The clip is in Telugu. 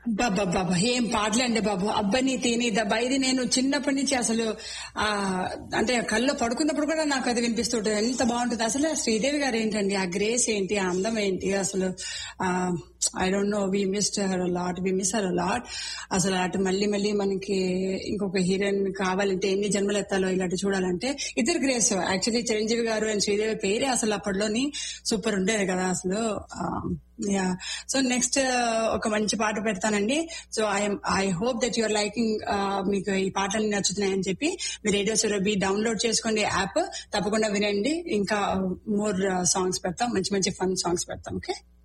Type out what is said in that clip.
బాబా బాబా ఏం పాటలండి బాబు అబ్బని తిని దబ్బా ఇది నేను చిన్నప్పటి నుంచి అసలు ఆ అంటే కళ్ళు పడుకున్నప్పుడు కూడా నాకు అది వినిపిస్తుంటుంది ఎంత బాగుంటుంది అసలు శ్రీదేవి గారు ఏంటండి ఆ గ్రేస్ ఏంటి ఆ అందం ఏంటి అసలు I don't know we missed her lot we miss her lot అసలు అటు మళ్ళీ మళ్ళీ మనకి ఇంకొక హీరోయిన్ కావాలంటే ఎన్ని జన్మలు ఎత్తాలో ఇలాంటి చూడాలంటే ఇద్దరు గ్రేస్ యాక్చువల్లీ చిరంజీవి గారు అండ్ శ్రీదేవి పేరే అసలు అప్పట్లోని సూపర్ ఉండేది కదా అసలు యా సో నెక్స్ట్ ఒక మంచి పాట పెడతానండి so I'm I hope that your liking మీకు ఈ పాటలు నచ్చుతున్నాయని చెప్పి మీ రేడియో సురభి డౌన్లోడ్ చేసుకోండి యాప్ తప్పకుండా వినండి ఇంకా మోర్ సాంగ్స్ పెడతాం మంచి మంచి ఫన్ సాంగ్స్ పెడతాం ఓకే